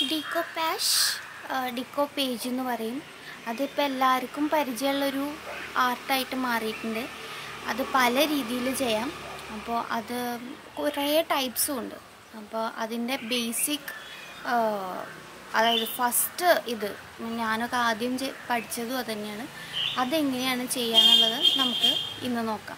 ഡിക്കോ പാഷ് ഡിക്കോ page എന്ന് പറയും അതിപ്പോൾ എല്ലാവർക്കും പരിചയമുള്ളൊരു ആർട്ടായിട്ട് മാറിയിട്ടുണ്ട് അത് പല രീതിയിൽ ചെയ്യാം അപ്പോൾ അത് കുറേ ടൈപ്സും ഉണ്ട് അപ്പോൾ അതിൻ്റെ ബേസിക് അതായത് ഫസ്റ്റ് ഇത് ഞാനൊക്കെ ആദ്യം ചെ- പഠിച്ചതും അത് തന്നെയാണ് അതെങ്ങനെയാണ് ചെയ്യാന്നുള്ളത് നമുക്ക് ഇന്ന് നോക്കാം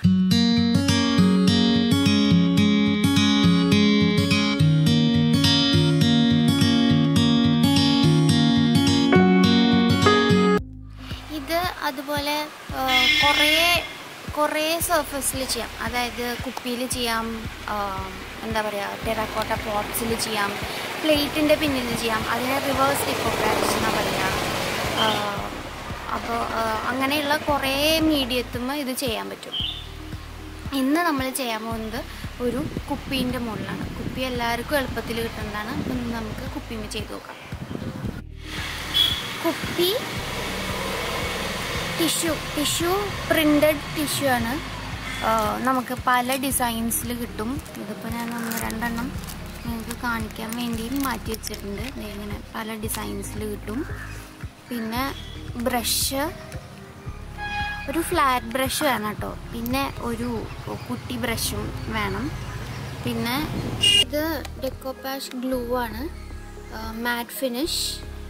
ഇത് അതുപോലെ ആ, കുറേ കുറേ സർഫസിൽ ചെയ്യാം അതായത് കുപ്പിയിൽ ചെയ്യാം ആ, എന്താ പറയുക ടെറാക്കോട്ട പോട്ട്സിൽ ചെയ്യാം പ്ലേറ്റിൻ്റെ പിന്നിൽ ചെയ്യാം അതിനെ റിവേഴ്സ് ഡിക്കോക്രാഷ് എന്നാണ് പറയുക അപ്പോൾ അങ്ങനെയുള്ള കുറേ മീഡിയത്തും ഇത് ചെയ്യാൻ പറ്റും ഇന്ന് നമ്മൾ ചെയ്യാൻ പോകുന്നത് ഒരു കുപ്പീൻ്റെ മുകളിലാണ് കുപ്പി എല്ലാവർക്കും എളുപ്പത്തിൽ കിട്ടുന്നതാണ് അപ്പം ഇന്ന് നമുക്ക് കുപ്പിമ ചെയ്ത് നോക്കാം കുപ്പി ടിഷ്യൂ ടിഷ്യൂ പ്രിൻ്റഡ് ടിഷ്യൂ ആണ് ആ, നമുക്ക് പല ഡിസൈൻസിൽ കിട്ടും ഇതിപ്പോൾ ഞാൻ ഒന്ന് രണ്ടെണ്ണം നിങ്ങൾക്ക് കാണിക്കാൻ വേണ്ടി മാറ്റി വെച്ചിട്ടുണ്ട് ദേ ഇങ്ങനെ പല ഡിസൈൻസിൽ കിട്ടും പിന്നെ ബ്രഷ് ഒരു ഫ്ലാറ്റ് ബ്രഷ് വേണം കേട്ടോ പിന്നെ ഒരു കുട്ടി ബ്രഷും വേണം പിന്നെ ഇത് ഡെക്കോപാഷ് ഗ്ലൂ ആണ് മാറ്റ് ഫിനിഷ്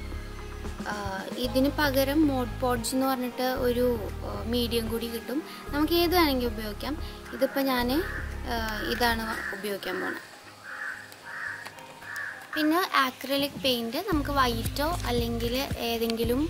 ഇതിന് പകരം മോഡ് പോഡ്സ് എന്ന് പറഞ്ഞിട്ട് ഒരു മീഡിയം കൂടി കിട്ടും നമുക്ക് ഏത് വേണമെങ്കിൽ ഉപയോഗിക്കാം ഇതിപ്പോൾ ഞാൻ ഇതാണ് ഉപയോഗിക്കാൻ പോണത് പിന്നെ ആക്രലിക് പെയിൻറ് നമുക്ക് വൈറ്റോ അല്ലെങ്കിൽ ഏതെങ്കിലും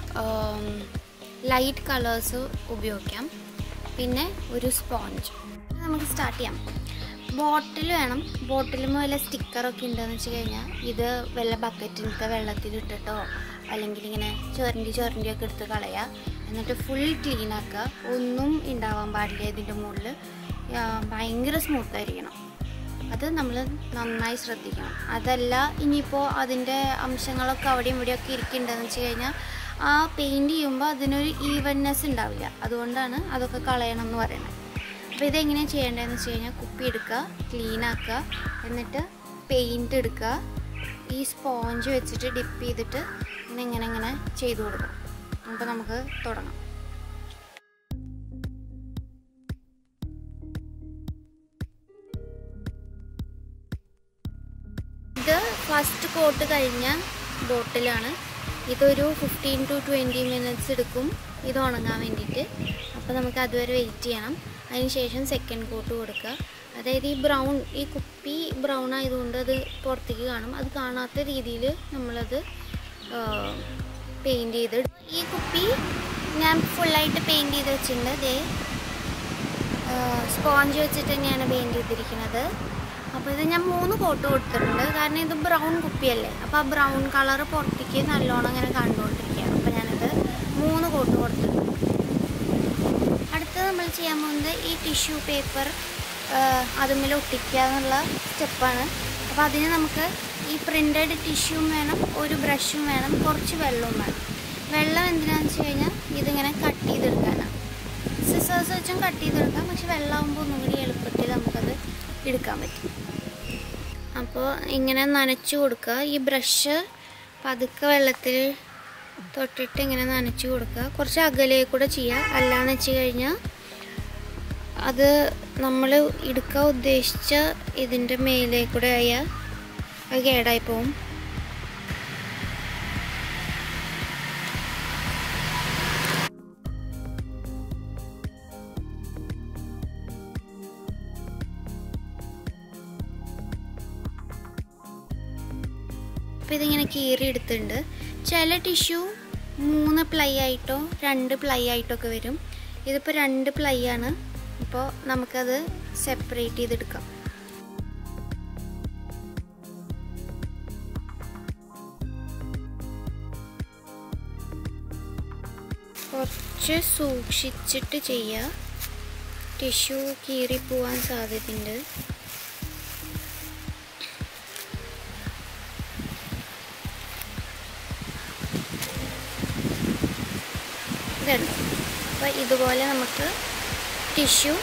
ലൈറ്റ് കളേഴ്സ് ഉപയോഗിക്കാം പിന്നെ ഒരു സ്പോഞ്ച് നമുക്ക് സ്റ്റാർട്ട് ചെയ്യാം ബോട്ടിൽ വേണം ബോട്ടിൽ വല്ല സ്റ്റിക്കറൊക്കെ ഉണ്ടെന്ന് വെച്ച് കഴിഞ്ഞാൽ ഇത് വല്ല ബക്കറ്റിലത്തെ വെള്ളത്തിൽ ഇട്ടിട്ടോ അല്ലെങ്കിൽ ഇങ്ങനെ ചൊരണ്ടി ചൊരണ്ടിയൊക്കെ എടുത്ത് കളയുക എന്നിട്ട് ഫുൾ ക്ലീൻ ആക്കുക ഒന്നും ഉണ്ടാവാൻ പാടില്ല ഇതിൻ്റെ മുകളിൽ ഭയങ്കര സ്മൂത്ത് ആയിരിക്കണം അത് നമ്മൾ നന്നായി ശ്രദ്ധിക്കണം അതല്ല ഇനിയിപ്പോൾ അതിൻ്റെ അംശങ്ങളൊക്കെ അവിടെയും ഇവിടെയൊക്കെ ഇരിക്കുന്നുണ്ടെന്ന് വെച്ച് കഴിഞ്ഞാൽ ആ പെയിൻറ് ചെയ്യുമ്പോൾ അതിനൊരു ഈവൻനെസ് ഉണ്ടാവില്ല അതുകൊണ്ടാണ് അതൊക്കെ കളയണം എന്ന് പറയുന്നത് അപ്പോൾ ഇതെങ്ങനെയാണ് ചെയ്യേണ്ടതെന്ന് വെച്ച് കഴിഞ്ഞാൽ കുപ്പി എടുക്കുക ക്ലീൻ ആക്കുക എന്നിട്ട് പെയിൻറ് എടുക്കുക ഈ സ്പോഞ്ച് വെച്ചിട്ട് ഡിപ്പ് ചെയ്തിട്ട് ഇങ്ങനെ ഇങ്ങനെ ഇങ്ങനെ ചെയ്ത് കൊടുക്കണം അപ്പോൾ നമുക്ക് തുടങ്ങാം ഇത് ഫസ്റ്റ് കോട്ട് കഴിഞ്ഞ ബോട്ടിലാണ് ഇതൊരു ഫിഫ്റ്റീൻ ടു ട്വൻറ്റി മിനിറ്റ്സ് എടുക്കും ഇത് ഉണങ്ങാൻ വേണ്ടിയിട്ട് അപ്പോൾ നമുക്ക് അതുവരെ വെയിറ്റ് ചെയ്യണം അതിന് ശേഷം സെക്കൻഡ് കോട്ട് കൊടുക്കുക അതായത് ഈ ബ്രൗൺ ഈ കുപ്പി ബ്രൗൺ ആയതുകൊണ്ട് അത് പുറത്തേക്ക് കാണും അത് കാണാത്ത രീതിയിൽ നമ്മളത് പെയിൻറ് ചെയ്ത് ഈ കുപ്പി ഞാൻ ഫുള്ളായിട്ട് പെയിൻറ് ചെയ്ത് വെച്ചിട്ടുണ്ട് അതേ സ്പോഞ്ച് വെച്ചിട്ട് തന്നെയാണ് പെയിൻറ് ചെയ്തിരിക്കുന്നത് അപ്പോൾ ഇത് ഞാൻ മൂന്ന് കോട്ട് കൊടുത്തിട്ടുണ്ട് കാരണം ഇത് ബ്രൗൺ കുപ്പിയല്ലേ അപ്പോൾ ആ ബ്രൗൺ കളർ പുറത്തേക്ക് നല്ലോണം ഇങ്ങനെ കണ്ടുകൊണ്ടിരിക്കുകയാണ് അപ്പോൾ ഞാനിത് മൂന്ന് കോട്ട് കൊടുത്തിട്ടുണ്ട് അടുത്തത് നമ്മൾ ചെയ്യാൻ പോകുന്നത് ഈ ടിഷ്യൂ പേപ്പർ അതുമ്മൽ ഒട്ടിക്കുക എന്നുള്ള സ്റ്റെപ്പാണ് അപ്പോൾ അതിന് നമുക്ക് ഈ പ്രിൻ്റഡ് ടിഷ്യൂവും വേണം ഒരു ബ്രഷും വേണം കുറച്ച് വെള്ളവും വേണം വെള്ളം എന്തിനാണെന്ന് വെച്ച് കഴിഞ്ഞാൽ ഇതിങ്ങനെ കട്ട് ചെയ്തെടുക്കാനാണ് സിസേഴ്സ് വെച്ചും കട്ട് ചെയ്തെടുക്കാം പക്ഷെ വെള്ളമാകുമ്പോൾ ഒന്നും കൂടി എളുപ്പത്തിൽ നമുക്കത് എടുക്കാൻ പറ്റും അപ്പോൾ ഇങ്ങനെ നനച്ചു കൊടുക്കുക ഈ ബ്രഷ് പതുക്കെ വെള്ളത്തിൽ തൊട്ടിട്ട് ഇങ്ങനെ നനച്ചു കൊടുക്കുക കുറച്ച് അകലെ കൂടെ ചെയ്യുക അല്ലാന്ന് വെച്ച് കഴിഞ്ഞാൽ അത് നമ്മൾ എടുക്കാൻ ഉദ്ദേശിച്ച ഇതിൻ്റെ മേലെ കൂടെ ആയാൽ അത് കേടായി പോവും അപ്പോൾ ഇതിങ്ങനെ കീറി എടുത്തിട്ടുണ്ട് ചില ടിഷ്യൂ മൂന്ന് പ്ലൈ ആയിട്ടോ രണ്ട് പ്ലൈ ആയിട്ടോ ഒക്കെ വരും ഇതിപ്പോൾ രണ്ട് പ്ലൈ ആണ് അപ്പോൾ നമുക്കത് സെപ്പറേറ്റ് ചെയ്തെടുക്കാം കുറച്ച് സൂക്ഷിച്ചിട്ട് ചെയ്യുക ടിഷ്യൂ കീറി പോവാൻ സാധ്യതയുണ്ട് ഇതുണ്ട് അപ്പോൾ ഇതുപോലെ നമുക്ക് ടിഷ്യൂ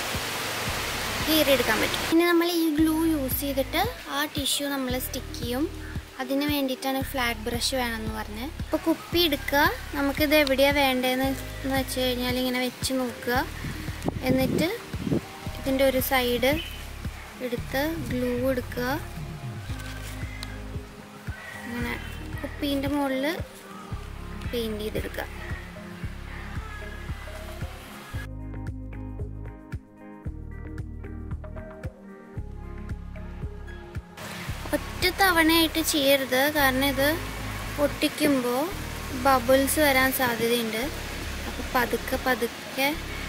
കീറിയെടുക്കാൻ പറ്റും ഇനി നമ്മൾ ഈ ഗ്ലൂ യൂസ് ചെയ്തിട്ട് ആ ടിഷ്യൂ നമ്മൾ സ്റ്റിക്ക് ചെയ്യും അതിന് വേണ്ടിയിട്ടാണ് ഫ്ലാറ്റ് ബ്രഷ് വേണമെന്ന് പറഞ്ഞത് ഇപ്പോൾ കുപ്പി എടുക്കുക നമുക്കിത് എവിടെയാണ് വേണ്ടതെന്ന് എന്ന് വെച്ച് കഴിഞ്ഞാൽ ഇങ്ങനെ വെച്ച് നോക്കുക എന്നിട്ട് ഇതിൻ്റെ ഒരു സൈഡ് എടുത്ത് ഗ്ലൂ എടുക്കുക അങ്ങനെ കുപ്പീൻ്റെ മുകളിൽ പെയിൻറ് ചെയ്തെടുക്കുക ഒറ്റ തവണയായിട്ട് ചെയ്യരുത് കാരണം ഇത് ഒട്ടിക്കുമ്പോൾ ബബിൾസ് വരാൻ സാധ്യതയുണ്ട് അപ്പോൾ പതുക്കെ പതുക്കെ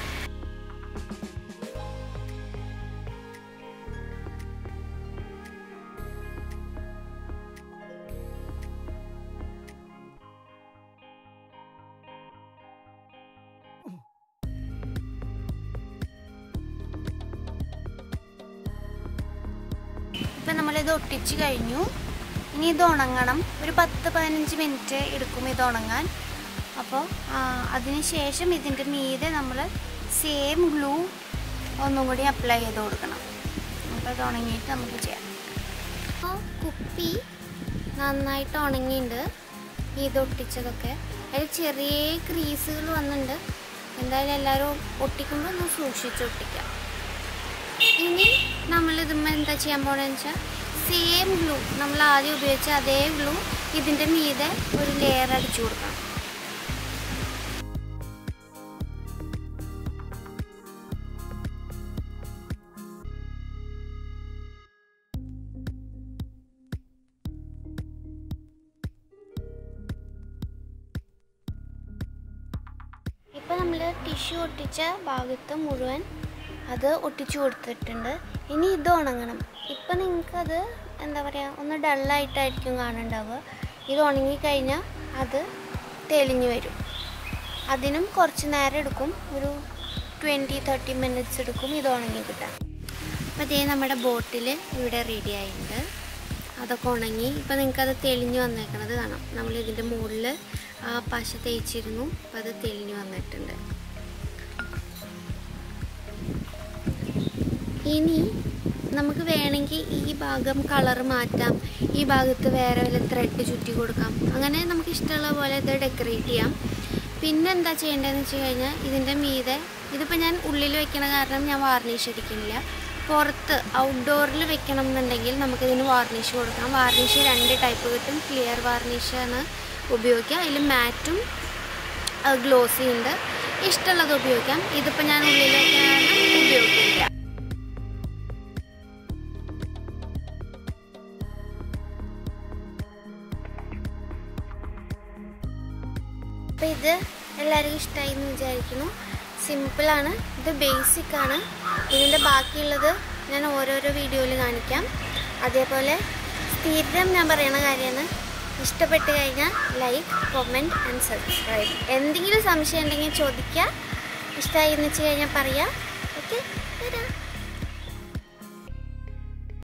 ഇപ്പം നമ്മളിത് ഒട്ടിച്ച് കഴിഞ്ഞു ഇനി ഇത് ഉണങ്ങണം ഒരു പത്ത് പതിനഞ്ച് മിനിറ്റ് എടുക്കും ഇത് ഉണങ്ങാൻ അപ്പോൾ അതിന് ശേഷം ഇതിൻ്റെ മീതെ നമ്മൾ സെയിം ഗ്ലൂ ഒന്നും കൂടി അപ്ലൈ ചെയ്ത് കൊടുക്കണം അപ്പോൾ ഇത് ഉണങ്ങിയിട്ട് നമുക്ക് ചെയ്യാം അപ്പോൾ കുപ്പി നന്നായിട്ട് ഉണങ്ങിയിട്ടുണ്ട് ഇത് ഒട്ടിച്ചതൊക്കെ അതിൽ ചെറിയ ക്രീസുകൾ വന്നിട്ടുണ്ട് എന്തായാലും എല്ലാവരും ഒട്ടിക്കുമ്പോൾ ഒന്ന് സൂക്ഷിച്ച് ഒട്ടിക്കാം ഇനി നമ്മൾ ഇതുമ്മ എന്താ ചെയ്യാൻ പോണെന്ന് വെച്ചാൽ സെയിം ഗ്ലൂ നമ്മൾ ആദ്യം ഉപയോഗിച്ച അതേ ഗ്ലൂ ഇതിൻ്റെ മീതെ ഒരു ലെയർ അടിച്ചു കൊടുക്കണം ഇപ്പം നമ്മൾ ടിഷ്യൂ ഒട്ടിച്ച ഭാഗത്ത് മുഴുവൻ അത് ഒട്ടിച്ചു കൊടുത്തിട്ടുണ്ട് ഇനി ഇത് ഉണങ്ങണം ഇപ്പം നിങ്ങൾക്കത് എന്താ പറയുക ഒന്ന് ഡള്ളായിട്ടായിരിക്കും കാണുന്നുണ്ടാവുക ഇത് ഉണങ്ങിക്കഴിഞ്ഞാൽ അത് തെളിഞ്ഞു വരും അതിനും കുറച്ച് നേരം എടുക്കും ഒരു ട്വൻറ്റി തേർട്ടി മിനിറ്റ്സ് എടുക്കും ഇത് ഉണങ്ങി കിട്ടാൻ അപ്പോൾ ഇതേ നമ്മുടെ ബോട്ടിൽ ഇവിടെ റെഡി ആയിട്ടുണ്ട് അതൊക്കെ ഉണങ്ങി ഇപ്പോൾ നിങ്ങൾക്കത് തെളിഞ്ഞു വന്നേക്കണത് കാണാം നമ്മൾ ഇതിൻ്റെ മുകളിൽ ആ പശ തേച്ചിരുന്നു അപ്പോൾ അത് തെളിഞ്ഞു വന്നിട്ടുണ്ട് ഇനി നമുക്ക് വേണമെങ്കിൽ ഈ ഭാഗം കളർ മാറ്റാം ഈ ഭാഗത്ത് വേറെ വല്ല ത്രെഡ് ചുറ്റി കൊടുക്കാം അങ്ങനെ നമുക്ക് ഇഷ്ടമുള്ള പോലെ ഇത് ഡെക്കറേറ്റ് ചെയ്യാം പിന്നെ എന്താ ചെയ്യേണ്ടതെന്ന് വെച്ച് കഴിഞ്ഞാൽ ഇതിൻ്റെ മീതെ ഇതിപ്പോൾ ഞാൻ ഉള്ളിൽ വെക്കണ കാരണം ഞാൻ വാർണിഷ് അടിക്കുന്നില്ല പുറത്ത് ഔട്ട്ഡോറിൽ വെക്കണം എന്നുണ്ടെങ്കിൽ നമുക്കിതിന് വാർണിഷ് കൊടുക്കാം വാർണിഷ് രണ്ട് ടൈപ്പ് കിട്ടും ക്ലിയർ വാർണിഷാണ് ഉപയോഗിക്കുക അതിൽ മാറ്റും ഗ്ലോസി ഉണ്ട് ഇഷ്ടമുള്ളത് ഉപയോഗിക്കാം ഇതിപ്പോൾ ഞാൻ ഉള്ളിൽ വെക്കാൻ കാരണം ഉപയോഗിക്കില്ല അപ്പോൾ ഇത് എല്ലാവർക്കും ഇഷ്ടമായി എന്ന് വിചാരിക്കുന്നു സിമ്പിളാണ് ഇത് ബേസിക് ആണ് ഇതിൻ്റെ ബാക്കിയുള്ളത് ഞാൻ ഓരോരോ വീഡിയോയിൽ കാണിക്കാം അതേപോലെ സ്ഥിരം ഞാൻ പറയുന്ന കാര്യമാണ് ഇഷ്ടപ്പെട്ട് കഴിഞ്ഞാൽ ലൈക്ക് കൊമൻറ്റ് ആൻഡ് സബ്സ്ക്രൈബ് എന്തെങ്കിലും സംശയം ഉണ്ടെങ്കിൽ ചോദിക്കുക ഇഷ്ടമായി എന്ന് വെച്ച് കഴിഞ്ഞാൽ പറയാം ഓക്കെ തരാം